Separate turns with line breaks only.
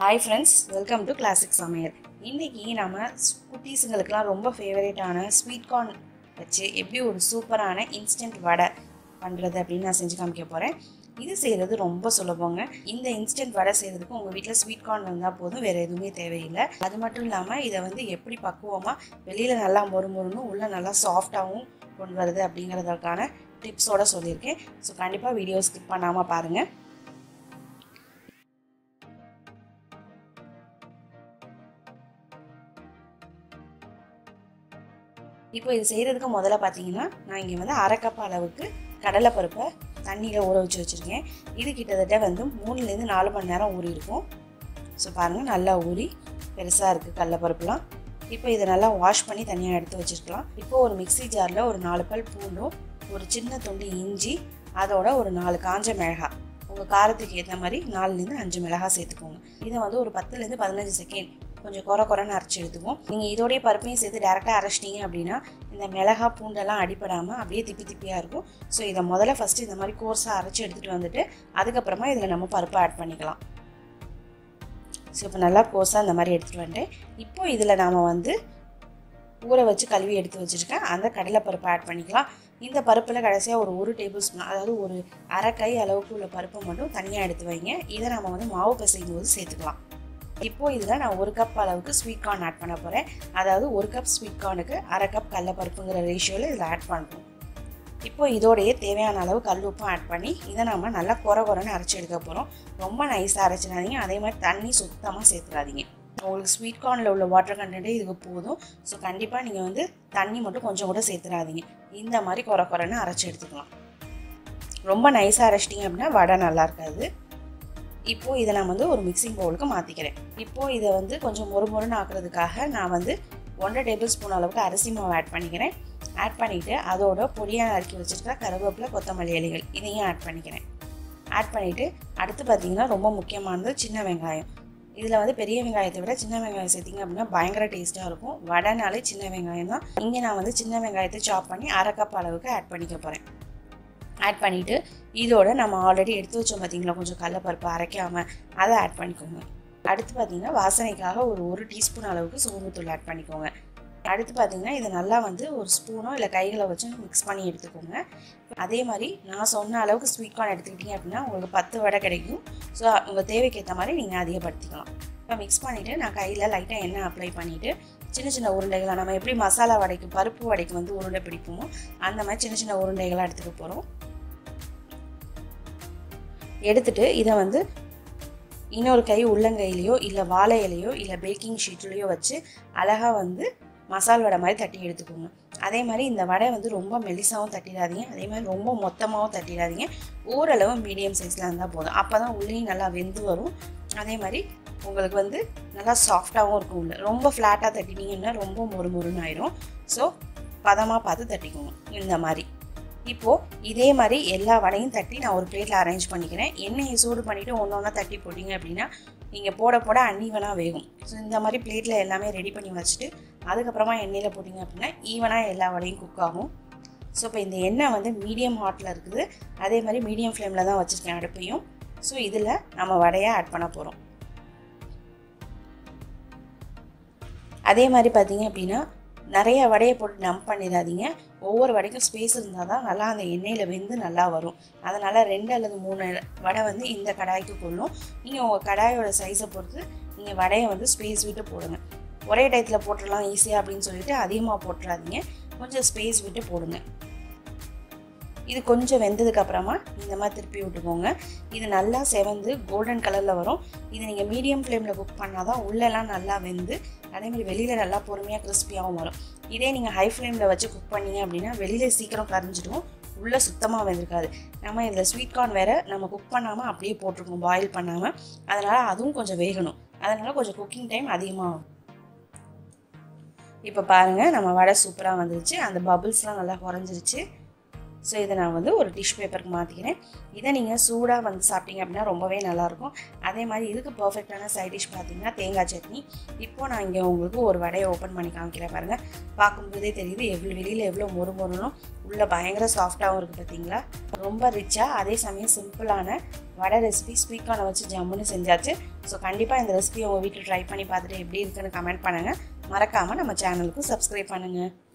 hi friends welcome to classic சமையல் இன்றைக்கி நம்ம குட்டீஸுங்களுக்கெலாம் ரொம்ப ஃபேவரேட்டான ஸ்வீட் கார்ன் வச்சு எப்படி ஒரு சூப்பரான இன்ஸ்டன்ட் வடை பண்ணுறது அப்படின்னு நான் செஞ்சு காமிக்க போகிறேன் இது செய்கிறது ரொம்ப சுலபங்க இந்த இன்ஸ்டன்ட் வடை செய்கிறதுக்கு உங்கள் வீட்டில் ஸ்வீட் கார்ன் இருந்தால் போதும் வேறு எதுவுமே தேவையில்லை அது மட்டும் இல்லாமல் இதை வந்து எப்படி பக்குவமாக வெளியில் நல்லா மொறு மொறுன்னு உள்ளே நல்லா சாஃப்டாகவும் கொண்டு வருது அப்படிங்கிறதுக்கான டிப்ஸோட சொல்லியிருக்கேன் ஸோ கண்டிப்பாக வீடியோ ஸ்கிப் பண்ணாமல் பாருங்கள் இப்போ இது செய்கிறதுக்கு முதல்ல பார்த்தீங்கன்னா நான் இங்கே வந்து அரை கப் அளவுக்கு கடலைப்பருப்பை தண்ணியில் ஊற வச்சு வச்சுருக்கேன் இது கிட்டத்தட்ட வந்து மூணுலேருந்து நாலு மணி நேரம் ஊறி இருக்கும் ஸோ பாருங்கள் நல்லா ஊறி பெருசாக இருக்குது கடலைப்பருப்புலாம் இப்போ இதை நல்லா வாஷ் பண்ணி தனியாக எடுத்து வச்சுருக்கலாம் இப்போ ஒரு மிக்சி ஜாரில் ஒரு நாலு பல் பூண்டும் ஒரு சின்ன துண்டு இஞ்சி அதோட ஒரு நாலு காஞ்ச மிளகாய் உங்கள் காரத்துக்கு ஏற்ற மாதிரி நாலுலேருந்து அஞ்சு மிளகாய் சேர்த்துக்கோங்க இதை வந்து ஒரு பத்துலேருந்து பதினஞ்சு செகண்ட் கொஞ்சம் குறை குறைன்னு அரைச்சி எடுத்துக்குவோம் நீங்கள் இதோடைய பருப்பையும் சேர்த்து டேரெக்டாக அரைச்சிட்டீங்க அப்படின்னா இந்த மிளகா பூண்டெல்லாம் அடிப்படாமல் அப்படியே திப்பி திப்பியாக இருக்கும் ஸோ இதை முதல்ல ஃபஸ்ட்டு இந்த மாதிரி கோர்ஸாக அரைச்சி எடுத்துகிட்டு வந்துட்டு அதுக்கப்புறமா இதில் நம்ம பருப்பை ஆட் பண்ணிக்கலாம் ஸோ இப்போ நல்லா கோர்ஸாக இந்த மாதிரி எடுத்துகிட்டு வந்துட்டேன் இப்போ இதில் நாம் வந்து ஊற வச்சு கழுவி எடுத்து வச்சுருக்கேன் அந்த கடலைப்பருப்பை ஆட் பண்ணிக்கலாம் இந்த பருப்பில் கடைசியாக ஒரு ஒரு டேபிள் ஸ்பூன் அதாவது ஒரு அரை கை அளவுக்கு உள்ள பருப்பை மட்டும் தனியாக எடுத்து வைங்க இதை நம்ம வந்து மாவு பிசையும் போது சேர்த்துக்கலாம் இப்போது இதில் நான் ஒரு கப் அளவுக்கு ஸ்வீட் கார்ன் ஆட் பண்ண போகிறேன் அதாவது ஒரு கப் ஸ்வீட் கார்னுக்கு அரை கப் கடலப்பருப்புங்கிற ரேஷியோவில் இதில் ஆட் பண்ணுறோம் இப்போ இதோடையே தேவையான அளவு கல் உப்பும் ஆட் பண்ணி இதை நம்ம நல்லா குறை குறைன்னு அரைச்சி எடுக்க போகிறோம் ரொம்ப நைஸாக அரைச்சிடாதீங்க அதே மாதிரி தண்ணி சுத்தமாக சேர்த்துடாதீங்க உங்களுக்கு ஸ்வீட் கார்னில் உள்ள வாட்டர் கண்டென்ட்டே இதுக்கு போதும் ஸோ கண்டிப்பாக நீங்கள் வந்து தண்ணி மட்டும் கொஞ்சம் கூட சேர்த்துடாதீங்க இந்த மாதிரி குறை குறைன்னு அரைச்சி எடுத்துக்கலாம் ரொம்ப நைஸாக அரைச்சிட்டிங்க அப்படின்னா வடை நல்லா இருக்காது இப்போது இதை நான் வந்து ஒரு மிக்சிங் பவுலுக்கு மாற்றிக்கிறேன் இப்போது இதை வந்து கொஞ்சம் மொறு மொறுன்னு ஆக்குறதுக்காக நான் வந்து ஒன்றரை டேபிள் ஸ்பூன் அளவுக்கு அரிசி மாவு ஆட் பண்ணிக்கிறேன் ஆட் பண்ணிவிட்டு அதோட பொடியாக நறுக்கி வச்சுருக்க கருவேப்பிலை கொத்தமல்லி இலைகள் இதையும் ஆட் பண்ணிக்கிறேன் ஆட் பண்ணிவிட்டு அடுத்து பார்த்திங்கன்னா ரொம்ப முக்கியமானது சின்ன வெங்காயம் இதில் வந்து பெரிய வெங்காயத்தை விட சின்ன வெங்காயம் சேர்த்திங்க அப்படின்னா பயங்கர டேஸ்ட்டாக இருக்கும் வடைனாலே சின்ன வெங்காயம் தான் இங்கே நான் வந்து சின்ன வெங்காயத்தை சாப் பண்ணி அரை கப் அளவுக்கு ஆட் பண்ணிக்க போகிறேன் ஆட் பண்ணிவிட்டு இதோட நம்ம ஆல்ரெடி எடுத்து வச்சோம் பார்த்தீங்களா கொஞ்சம் கடலப்பருப்பு அரைக்காமல் அதை ஆட் பண்ணிக்கோங்க அடுத்து பார்த்தீங்கன்னா வாசனைக்காக ஒரு ஒரு டீஸ்பூன் அளவுக்கு சோம்புத்தூள் ஆட் பண்ணிக்கோங்க அடுத்து பார்த்தீங்கன்னா இதை நல்லா வந்து ஒரு ஸ்பூனோ இல்லை கைகளை வச்சு மிக்ஸ் பண்ணி எடுத்துக்கோங்க அதே மாதிரி நான் சொன்ன அளவுக்கு ஸ்வீட் கார்ன் எடுத்துக்கிட்டீங்க அப்படின்னா உங்களுக்கு பத்து வடை கிடைக்கும் ஸோ உங்கள் தேவைக்கு ஏற்ற மாதிரி நீங்கள் அதிகப்படுத்திக்கலாம் இப்போ மிக்ஸ் பண்ணிவிட்டு நான் கையில் லைட்டாக எண்ணெய் அப்ளை பண்ணிவிட்டு சின்ன சின்ன உருண்டைகளாக நம்ம எப்படி மசாலா வடைக்கு பருப்பு வடைக்கு வந்து உருண்டை பிடிப்போமோ அந்த மாதிரி சின்ன சின்ன உருண்டைகளாக எடுத்துக்க போகிறோம் எடுத்துட்டு இதை வந்து இன்னொரு கை உள்ளங்கையிலையோ இல்லை வாழை இலையோ இல்லை பேக்கிங் ஷீட்லேயோ வச்சு அழகாக வந்து மசால் வடை மாதிரி தட்டி எடுத்துக்கோங்க அதே மாதிரி இந்த வடை வந்து ரொம்ப மெலிசாவும் தட்டிடாதீங்க அதே மாதிரி ரொம்ப மொத்தமாகவும் தட்டிடாதீங்க ஓரளவு மீடியம் சைஸில் இருந்தால் போதும் அப்போ தான் உள்ளேயும் நல்லா வெந்து வரும் அதே மாதிரி உங்களுக்கு வந்து நல்லா சாஃப்டாகவும் இருக்கும் உள்ள ரொம்ப ஃப்ளாட்டாக தட்டினீங்கன்னா ரொம்ப மொறு மொறுன்னு ஆயிரும் ஸோ பதமாக பார்த்து தட்டிக்கோங்க இந்த மாதிரி இப்போது இதே மாதிரி எல்லா வடையும் தட்டி நான் ஒரு பிளேட்டில் அரேஞ்ச் பண்ணிக்கிறேன் எண்ணெயை சூடு பண்ணிவிட்டு ஒன்று ஒன்றா தட்டி போட்டிங்க அப்படின்னா நீங்கள் போட போட அன்ஈவனாக வேகும் ஸோ இந்த மாதிரி பிளேட்டில் எல்லாமே ரெடி பண்ணி வச்சுட்டு அதுக்கப்புறமா எண்ணெயில் போட்டிங்க அப்படின்னா ஈவனாக எல்லா வடையும் குக் ஆகும் ஸோ இப்போ இந்த எண்ணெய் வந்து மீடியம் ஹாட்டில் இருக்குது அதே மாதிரி மீடியம் ஃப்ளேமில் தான் வச்சுருக்கேன் அடுப்பையும் ஸோ இதில் நம்ம வடையை ஆட் பண்ண போகிறோம் அதே மாதிரி பார்த்தீங்க அப்படின்னா நிறைய வடையை போட்டு நம்ப் பண்ணிடாதீங்க ஒவ்வொரு வடைக்கும் ஸ்பேஸ் இருந்தால் தான் நல்லா அந்த எண்ணெயில் வெந்து நல்லா வரும் அதனால் ரெண்டு அல்லது மூணு வடை வந்து இந்த கடாய்க்கு போடணும் நீங்கள் உங்கள் கடாயோட சைஸை பொறுத்து நீங்கள் வடையை வந்து ஸ்பேஸ் விட்டு போடுங்க ஒரே டயத்தில் போட்டுடலாம் ஈஸியாக அப்படின்னு சொல்லிட்டு அதிகமாக போட்டுறாதீங்க கொஞ்சம் ஸ்பேஸ் விட்டு போடுங்க இது கொஞ்சம் வெந்ததுக்கு அப்புறமா இந்த மாதிரி திருப்பி விட்டுக்கோங்க இது நல்லா செவந்து கோல்டன் கலரில் வரும் இது நீங்கள் மீடியம் ஃப்ளேமில் குக் பண்ணால் தான் உள்ளெல்லாம் நல்லா வெந்து அதேமாதிரி வெளியில் நல்லா பொறுமையாக கிறிஸ்பியாகவும் வரும் இதே நீங்கள் ஹை ஃப்ளேமில் வச்சு குக் பண்ணீங்க அப்படின்னா வெளியில் சீக்கிரம் கரைஞ்சிடும் உள்ளே சுத்தமாக வெந்திருக்காது நம்ம இதில் ஸ்வீட் கார்ன் வேறு நம்ம குக் பண்ணாமல் அப்படியே போட்டிருக்கோம் பாயில் பண்ணாமல் அதனால் அதுவும் கொஞ்சம் வேகணும் அதனால் கொஞ்சம் குக்கிங் டைம் அதிகமாகும் இப்போ பாருங்கள் நம்ம வடை சூப்பராக வந்துருச்சு அந்த பபுள்ஸ்லாம் நல்லா குறைஞ்சிருச்சு ஸோ இதை நான் வந்து ஒரு டிஷ் பேப்பருக்கு மாற்றிக்கிறேன் இதை நீங்கள் சூடாக வந்து சாப்பிட்டீங்க அப்படின்னா ரொம்பவே நல்லாயிருக்கும் அதே மாதிரி இதுக்கு பர்ஃபெக்டான சைட் டிஷ் பார்த்தீங்கன்னா தேங்காய் சட்னி இப்போ நான் இங்கே உங்களுக்கு ஒரு வடையை ஓப்பன் பண்ணி காமிக்கிறேன் பாருங்கள் பார்க்கும்போதே தெரியுது எவ்வளோ வெளியில் எவ்வளோ மொறு மொறுனும் உள்ளே பயங்கர சாஃப்டாகவும் இருக்குது பார்த்தீங்களா ரொம்ப ரிச்சாக அதே சமயம் சிம்பிளான வடை ரெசிபி ஸ்வீட் கார்னை வச்சு ஜம்முன்னு செஞ்சாச்சு ஸோ கண்டிப்பாக இந்த ரெசிபி உங்கள் வீட்டில் ட்ரை பண்ணி பார்த்துட்டு எப்படி இருக்குன்னு கமெண்ட் பண்ணுங்கள் மறக்காமல் நம்ம சேனலுக்கு சப்ஸ்கிரைப் பண்ணுங்கள்